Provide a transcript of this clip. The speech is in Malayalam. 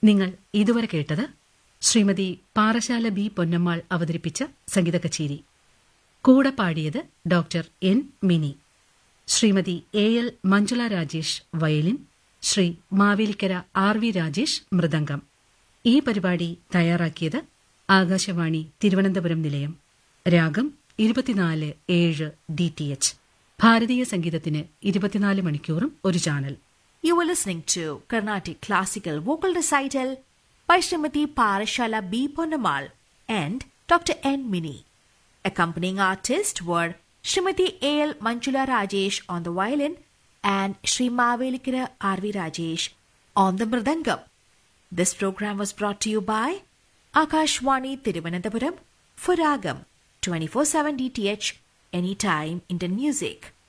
നിങ്ങൾ ഇതുവരെ കേട്ടത് ശ്രീമതി പാറശാല ബി പൊന്നമ്മാൾ അവതരിപ്പിച്ച സംഗീത കച്ചേരി കൂടെ പാടിയത് doctor N Mini Shrimati A L Manjula Rajesh violin Shri Mavelikkara R V Rajesh mridangam ഈ പരിപാടി തയ്യാറാക്കിയത് ആകാശവാണി തിരുവനന്തപുരം നിലയം രാഗം ഇരുപത്തിനാല് ഏഴ് ഡി ടി എച്ച് ഭാരതീയ സംഗീതത്തിന് ഇരുപത്തിനാല് മണിക്കൂറും ഒരു channel You were listening to Carnatic Classical Vocal Recital by Srimati Parashala B. Ponamal and Dr. N. Mini. Accompanying artists were Srimati A. L. Manjula Rajesh on the violin and Sri Mavelikara R. V. Rajesh on the mridangam. This program was brought to you by Akashwani Tiruvananthapuram for Ragam 24/7 DTH anytime Indian music.